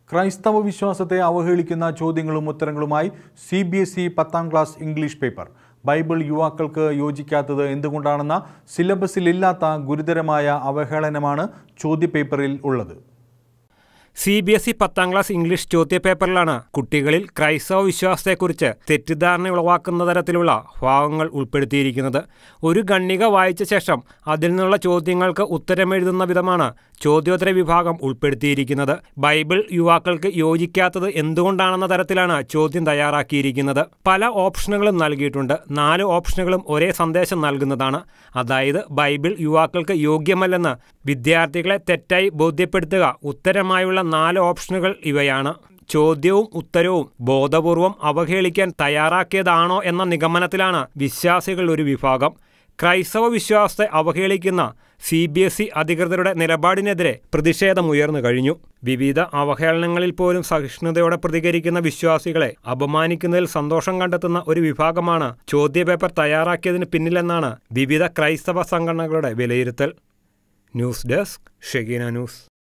ക്രൈസ്തവ വിശ്വാസത്തെ അവഹേളിക്കുന്ന ചോദ്യങ്ങളും ഉത്തരങ്ങളുമായി സി ബി എസ് ഇ പത്താം ക്ലാസ് ഇംഗ്ലീഷ് പേപ്പർ ബൈബിൾ യുവാക്കൾക്ക് യോജിക്കാത്തത് എന്തുകൊണ്ടാണെന്ന സിലബസിലില്ലാത്ത ഗുരുതരമായ അവഹേളനമാണ് ചോദ്യപേപ്പറിൽ ഉള്ളത് സി ബി എസ് ഇ പത്താം ക്ലാസ് ഇംഗ്ലീഷ് ചോദ്യപേപ്പറിലാണ് കുട്ടികളിൽ ക്രൈസ്തവ വിശ്വാസത്തെക്കുറിച്ച് തെറ്റിദ്ധാരണ ഉളവാക്കുന്ന തരത്തിലുള്ള ഭാഗങ്ങൾ ഉൾപ്പെടുത്തിയിരിക്കുന്നത് ഒരു ഖണ്ണിക വായിച്ച ശേഷം അതിൽ നിന്നുള്ള ചോദ്യങ്ങൾക്ക് ഉത്തരമെഴുതുന്ന വിധമാണ് ചോദ്യോത്തര വിഭാഗം ഉൾപ്പെടുത്തിയിരിക്കുന്നത് ബൈബിൾ യുവാക്കൾക്ക് യോജിക്കാത്തത് എന്തുകൊണ്ടാണെന്ന തരത്തിലാണ് ചോദ്യം തയ്യാറാക്കിയിരിക്കുന്നത് പല ഓപ്ഷനുകളും നൽകിയിട്ടുണ്ട് നാല് ഓപ്ഷനുകളും ഒരേ സന്ദേശം നൽകുന്നതാണ് അതായത് ബൈബിൾ യുവാക്കൾക്ക് യോഗ്യമല്ലെന്ന് വിദ്യാർത്ഥികളെ തെറ്റായി ബോധ്യപ്പെടുത്തുക ഉത്തരമായുള്ള നാല് ഓപ്ഷനുകൾ ഇവയാണ് ചോദ്യവും ഉത്തരവും ബോധപൂർവം അവഹേളിക്കാൻ തയ്യാറാക്കിയതാണോ എന്ന നിഗമനത്തിലാണ് വിശ്വാസികൾ ഒരു വിഭാഗം ക്രൈസ്തവ വിശ്വാസത്തെ അവഹേളിക്കുന്ന സി ബി എസ് ഇ അധികൃതരുടെ നിലപാടിനെതിരെ പ്രതിഷേധമുയർന്നു കഴിഞ്ഞു വിവിധ അവഹേളനങ്ങളിൽ പോലും സഹിഷ്ണുതയോടെ പ്രതികരിക്കുന്ന വിശ്വാസികളെ അപമാനിക്കുന്നതിൽ സന്തോഷം കണ്ടെത്തുന്ന ഒരു വിഭാഗമാണ് ചോദ്യപേപ്പർ തയ്യാറാക്കിയതിന് പിന്നിലെന്നാണ് വിവിധ ക്രൈസ്തവ സംഘടനകളുടെ വിലയിരുത്തൽ ന്യൂസ് ഡെസ്ക് ഷെഗീന ന്യൂസ്